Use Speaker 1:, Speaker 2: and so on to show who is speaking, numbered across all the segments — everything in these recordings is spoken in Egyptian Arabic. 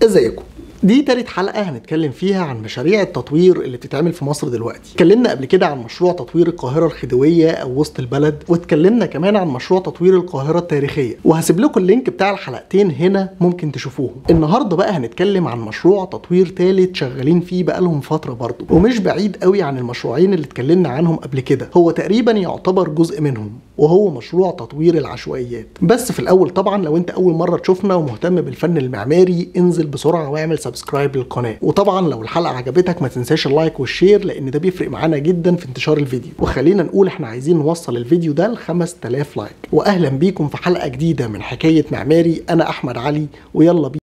Speaker 1: ازيكم دي تالت حلقة هنتكلم فيها عن مشاريع التطوير اللي بتتعمل في مصر دلوقتي اتكلمنا قبل كده عن مشروع تطوير القاهرة الخديوية أو وسط البلد واتكلمنا كمان عن مشروع تطوير القاهرة التاريخية وهسيب لكم اللينك بتاع الحلقتين هنا ممكن تشوفوهم النهاردة بقى هنتكلم عن مشروع تطوير تالت شغالين فيه بقالهم فترة برضه ومش بعيد قوي عن المشروعين اللي اتكلمنا عنهم قبل كده هو تقريبا يعتبر جزء منهم وهو مشروع تطوير العشوائيات بس في الاول طبعا لو انت اول مره تشوفنا ومهتم بالفن المعماري انزل بسرعه واعمل سبسكرايب للقناه وطبعا لو الحلقه عجبتك ما تنساش اللايك والشير لان ده بيفرق معانا جدا في انتشار الفيديو وخلينا نقول احنا عايزين نوصل الفيديو ده ل 5000 لايك واهلا بيكم في حلقه جديده من حكايه معماري انا احمد علي ويلا بينا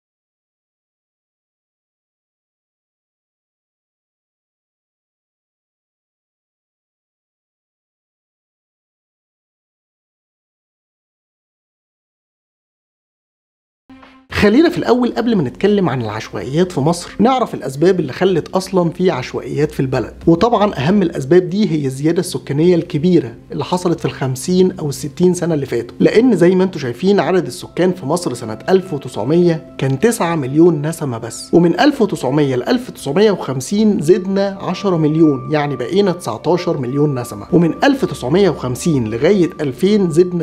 Speaker 1: خلينا في الاول قبل ما نتكلم عن العشوائيات في مصر نعرف الاسباب اللي خلت اصلا في عشوائيات في البلد وطبعا اهم الاسباب دي هي الزياده السكانيه الكبيره اللي حصلت في الخمسين او الستين سنه اللي فاتوا لان زي ما انتم شايفين عدد السكان في مصر سنه 1900 كان 9 مليون نسمه بس ومن 1900 ل 1950 زدنا 10 مليون يعني بقينا 19 مليون نسمه ومن 1950 لغايه 2000 زدنا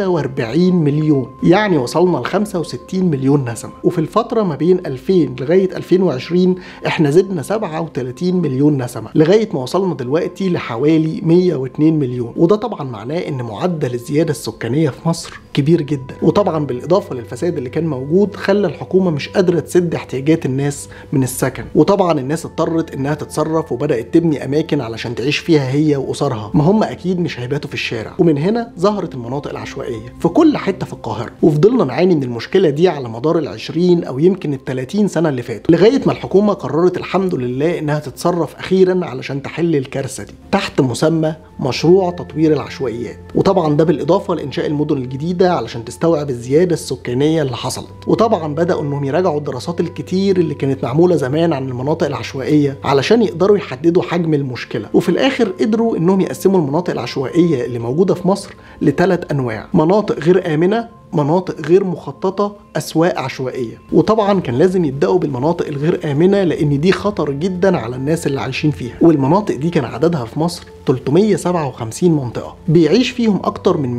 Speaker 1: 46 مليون يعني وصلنا ل 65 مليون نسمة وفي الفترة ما بين 2000 لغاية 2020 احنا زدنا 37 مليون نسمة لغاية ما وصلنا دلوقتي لحوالي 102 مليون وده طبعا معناه ان معدل الزيادة السكانية في مصر كبير جدا وطبعا بالإضافة للفساد اللي كان موجود خلى الحكومة مش قادرة تسد احتياجات الناس من السكن وطبعا الناس اضطرت انها تتصرف وبدأت تبني أماكن علشان تعيش فيها هي وأسرها ما هم أكيد مش هيباتوا في الشارع ومن هنا ظهرت المناطق العشوائية في كل حتة في القاهرة وفضلنا نعاني من المشكلة دي على مدار ال 20 او يمكن ال 30 سنه اللي فاتوا لغايه ما الحكومه قررت الحمد لله انها تتصرف اخيرا علشان تحل الكارثه دي تحت مسمى مشروع تطوير العشوائيات وطبعا ده بالاضافه لانشاء المدن الجديده علشان تستوعب الزياده السكانيه اللي حصلت وطبعا بداوا انهم يراجعوا الدراسات الكتير اللي كانت معموله زمان عن المناطق العشوائيه علشان يقدروا يحددوا حجم المشكله وفي الاخر قدروا انهم يقسموا المناطق العشوائيه اللي موجوده في مصر لثلاث انواع مناطق غير امنه مناطق غير مخططة أسواق عشوائية وطبعا كان لازم يبدأوا بالمناطق الغير آمنة لأن دي خطر جدا على الناس اللي عايشين فيها والمناطق دي كان عددها في مصر 357 منطقة بيعيش فيهم أكتر من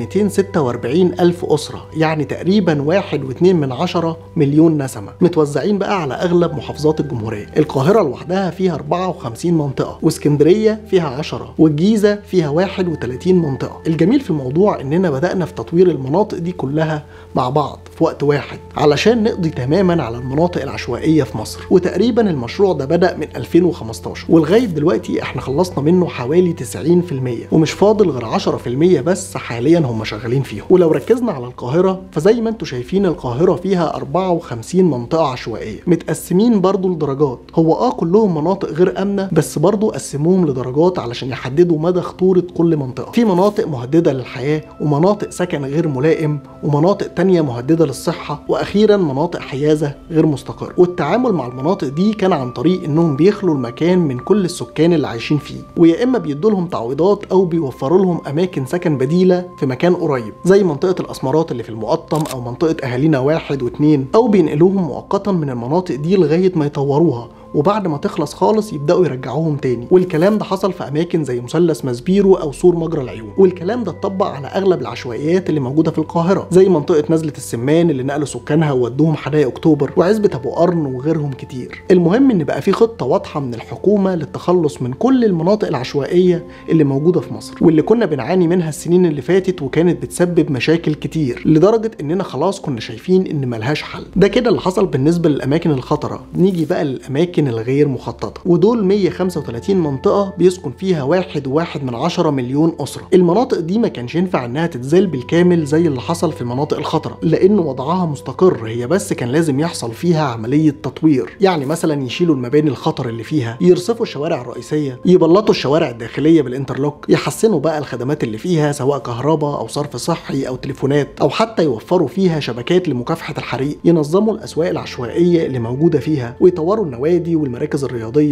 Speaker 1: 246 ألف أسرة يعني تقريبا واحد واتنين من عشرة مليون نسمة متوزعين بقى على أغلب محافظات الجمهورية القاهرة لوحدها فيها 54 منطقة واسكندرية فيها 10 والجيزة فيها 31 منطقة الجميل في الموضوع إننا بدأنا في تطوير المناطق دي كلها مع بعض في وقت واحد علشان نقضي تماما على المناطق العشوائية في مصر وتقريبا المشروع ده بدأ من 2015 ولغاية دلوقتي احنا خلصنا منه حوالي 90% ومش فاضل غير 10% بس حاليا هم شغالين فيهم ولو ركزنا على القاهرة فزي ما انتم شايفين القاهرة فيها 54 منطقة عشوائية متقسمين برضو لدرجات هو اه كلهم مناطق غير آمنة بس برضو قسموهم لدرجات علشان يحددوا مدى خطورة كل منطقة في مناطق مهددة للحياة ومناطق سكن غير ملائم ومناطق تانية مهددة للصحة وأخيرا مناطق حيازة غير مستقرة والتعامل مع المناطق دي كان عن طريق إنهم بيخلوا المكان من كل السكان اللي عايشين فيه ويا إما بيدوا لهم تعويضات أو بيوفروا لهم أماكن سكن بديلة في مكان قريب زي منطقة الأسمرات اللي في المقطم أو منطقة أهالينا واحد واتنين أو بينقلوهم مؤقتا من المناطق دي لغاية ما يطوروها وبعد ما تخلص خالص يبداوا يرجعوهم تاني والكلام ده حصل في اماكن زي مثلث مسبيرو او سور مجرى العيون والكلام ده اتطبق على اغلب العشوائيات اللي موجوده في القاهره زي منطقه نزله السمان اللي نقلوا سكانها وودوهم حدائق اكتوبر وعزبه ابو قرن وغيرهم كتير المهم ان بقى في خطه واضحه من الحكومه للتخلص من كل المناطق العشوائيه اللي موجوده في مصر واللي كنا بنعاني منها السنين اللي فاتت وكانت بتسبب مشاكل كتير لدرجه اننا خلاص كنا شايفين ان ملهاش حل ده كده اللي حصل بالنسبه للاماكن الخطره نيجي بقى للاماكن الاماكن الغير مخططة ودول 135 منطقة بيسكن فيها واحد وواحد من عشرة مليون أسرة المناطق دي ما كانش ينفع انها تتزال بالكامل زي اللي حصل في المناطق الخطرة لأن وضعها مستقر هي بس كان لازم يحصل فيها عملية تطوير يعني مثلا يشيلوا المباني الخطر اللي فيها يرصفوا الشوارع الرئيسية يبلطوا الشوارع الداخلية بالانترلوك يحسنوا بقى الخدمات اللي فيها سواء كهرباء أو صرف صحي أو تليفونات أو حتى يوفروا فيها شبكات لمكافحة الحريق ينظموا الأسواق العشوائية اللي موجودة فيها ويطوروا النوادي والمراكز الرياضية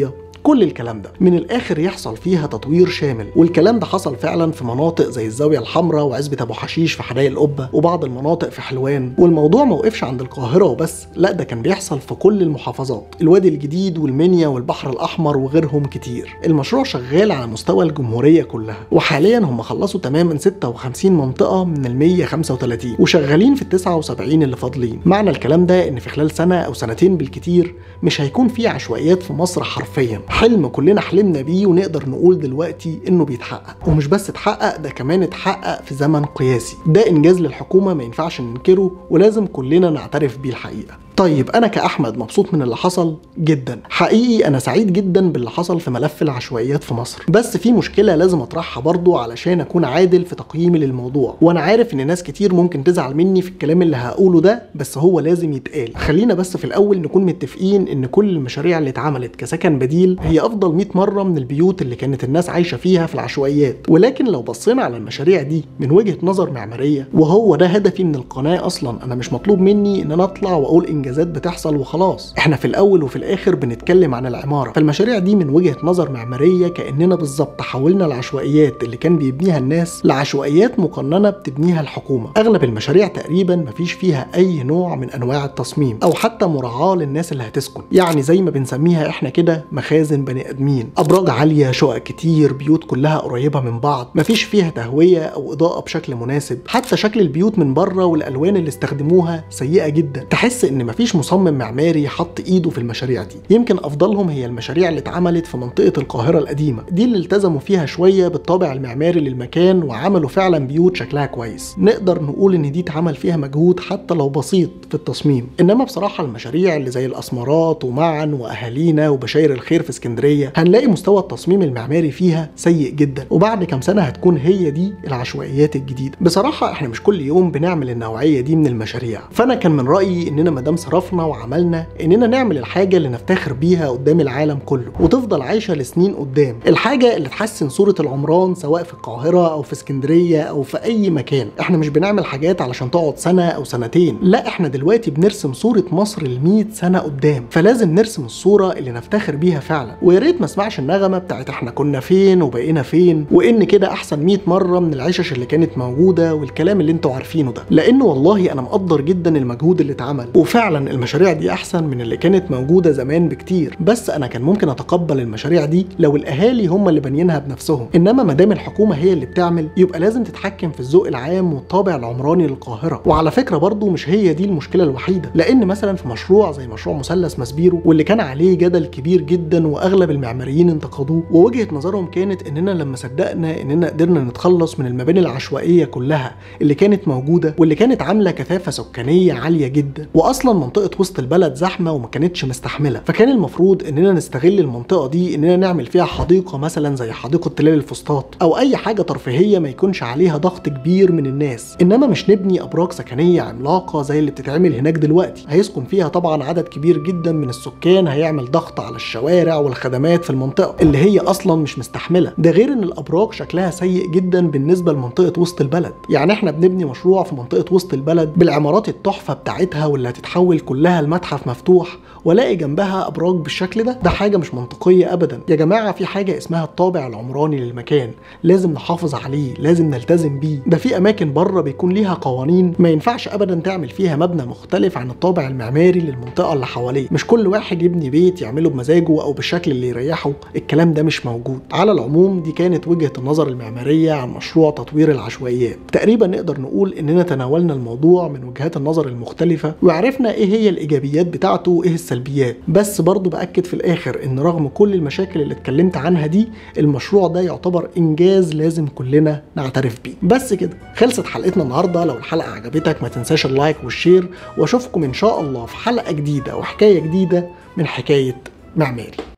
Speaker 1: كل الكلام ده من الاخر يحصل فيها تطوير شامل والكلام ده حصل فعلا في مناطق زي الزاويه الحمراء وعزبه ابو حشيش في حدائق القبه وبعض المناطق في حلوان والموضوع ما وقفش عند القاهره وبس لا ده كان بيحصل في كل المحافظات الوادي الجديد والمنيا والبحر الاحمر وغيرهم كتير المشروع شغال على مستوى الجمهوريه كلها وحاليا هم خلصوا تماما 56 منطقه من ال 135 وشغالين في ال 79 اللي فاضلين معنى الكلام ده ان في خلال سنه او سنتين بالكتير مش هيكون في عشوائيات في مصر حرفيا حلم كلنا حلمنا بيه ونقدر نقول دلوقتي انه بيتحقق ومش بس اتحقق ده كمان اتحقق في زمن قياسي ده انجاز للحكومه ما ينفعش ننكره ولازم كلنا نعترف بيه الحقيقه طيب انا كاحمد مبسوط من اللي حصل جدا حقيقي انا سعيد جدا باللي حصل في ملف العشوائيات في مصر بس في مشكله لازم اطرحها برضو علشان اكون عادل في تقييمي للموضوع وانا عارف ان ناس كتير ممكن تزعل مني في الكلام اللي هقوله ده بس هو لازم يتقال خلينا بس في الاول نكون متفقين ان كل المشاريع اللي اتعملت كسكن بديل هي افضل 100 مره من البيوت اللي كانت الناس عايشه فيها في العشوائيات ولكن لو بصينا على المشاريع دي من وجهه نظر معماريه وهو ده هدفي من القناه اصلا انا مش مطلوب مني ان انا اطلع واقول انجازات بتحصل وخلاص احنا في الاول وفي الاخر بنتكلم عن العماره فالمشاريع دي من وجهه نظر معماريه كاننا بالظبط حولنا العشوائيات اللي كان بيبنيها الناس لعشوائيات مقننه بتبنيها الحكومه اغلب المشاريع تقريبا مفيش فيها اي نوع من انواع التصميم او حتى مراعاه للناس اللي هتسكن يعني زي ما بنسميها احنا كده مخازن بني ادمين ابراج عاليه شقق كتير بيوت كلها قريبه من بعض مفيش فيها تهويه او اضاءه بشكل مناسب حتى شكل البيوت من بره والالوان اللي استخدموها سيئه جدا تحس ان مفيش مصمم معماري حط ايده في المشاريع دي يمكن افضلهم هي المشاريع اللي اتعملت في منطقه القاهره القديمه دي اللي التزموا فيها شويه بالطابع المعماري للمكان وعملوا فعلا بيوت شكلها كويس نقدر نقول ان دي اتعمل فيها مجهود حتى لو بسيط في التصميم انما بصراحه المشاريع اللي زي الاسمرات ومعن واهالينا وبشاير الخير في اسكندريه هنلاقي مستوى التصميم المعماري فيها سيء جدا وبعد كام سنه هتكون هي دي العشوائيات الجديده بصراحه احنا مش كل يوم بنعمل النوعيه دي من المشاريع فانا كان من رايي اننا ما دام صرفنا وعملنا اننا نعمل الحاجه اللي نفتخر بيها قدام العالم كله وتفضل عايشه لسنين قدام الحاجه اللي تحسن صوره العمران سواء في القاهره او في اسكندريه او في اي مكان احنا مش بنعمل حاجات علشان تقعد سنه او سنتين لا احنا دلوقتي بنرسم صوره مصر ل 100 سنه قدام فلازم نرسم الصوره اللي نفتخر بيها فعلا ويا ريت ما اسمعش النغمه بتاعت احنا كنا فين وبقينا فين وان كده احسن 100 مره من العشش اللي كانت موجوده والكلام اللي انتوا عارفينه ده لانه والله انا مقدر جدا المجهود اللي اتعمل وفعلا المشاريع دي احسن من اللي كانت موجوده زمان بكتير بس انا كان ممكن اتقبل المشاريع دي لو الاهالي هم اللي بانيينها بنفسهم انما ما دام الحكومه هي اللي بتعمل يبقى لازم تتحكم في الذوق العام والطابع العمراني للقاهره وعلى فكره برضو مش هي دي المشكله الوحيده لان مثلا في مشروع زي مشروع مثلث مسبيرو واللي كان عليه جدل كبير جدا واغلب المعماريين انتقدوه ووجهه نظرهم كانت اننا لما صدقنا اننا قدرنا نتخلص من المباني العشوائيه كلها اللي كانت موجوده واللي كانت عامله كثافه سكانيه عاليه جدا واصلا منطقه وسط البلد زحمه وما كانتش مستحمله فكان المفروض اننا نستغل المنطقه دي اننا نعمل فيها حديقه مثلا زي حديقه تلال الفسطاط او اي حاجه ترفيهيه ما يكونش عليها ضغط كبير من الناس انما مش نبني ابراج سكنيه عملاقه زي اللي بتتعمل هناك دلوقتي هيسكن فيها طبعا عدد كبير جدا من السكان هيعمل ضغط على الشوارع والخدمات في المنطقه اللي هي اصلا مش مستحمله ده غير ان الابراج شكلها سيء جدا بالنسبه لمنطقه وسط البلد يعني احنا بنبني مشروع في منطقه وسط البلد بالعمارات التحفه بتاعتها واللي هتتحول كلها لمتحف مفتوح والاقي جنبها ابراج بالشكل ده ده حاجه مش منطقيه ابدا يا جماعه في حاجه اسمها الطابع العمراني للمكان لازم نحافظ عليه لازم نلتزم بيه ده في اماكن بره بيكون ليها قوانين ما ينفعش ابدا تعمل فيها مبنى مختلف عن الطابع المعماري للمنطقه اللي حواليه مش كل واحد يبني بيت يعمله بمزاجه او بالشكل اللي يريحه الكلام ده مش موجود على العموم دي كانت وجهه النظر المعماريه عن مشروع تطوير العشوائيات تقريبا نقدر نقول اننا تناولنا الموضوع من وجهات النظر المختلفه وعرفنا ايه هي الايجابيات بتاعته وايه السلبيات بس برضو باكد في الاخر ان رغم كل المشاكل اللي اتكلمت عنها دي المشروع ده يعتبر انجاز لازم كلنا نعترف بيه بس كده خلصت حلقتنا النهارده لو الحلقه عجبتك ما تنساش اللايك والشير واشوفكم ان شاء الله في حلقه جديده وحكايه جديده من حكايه معماري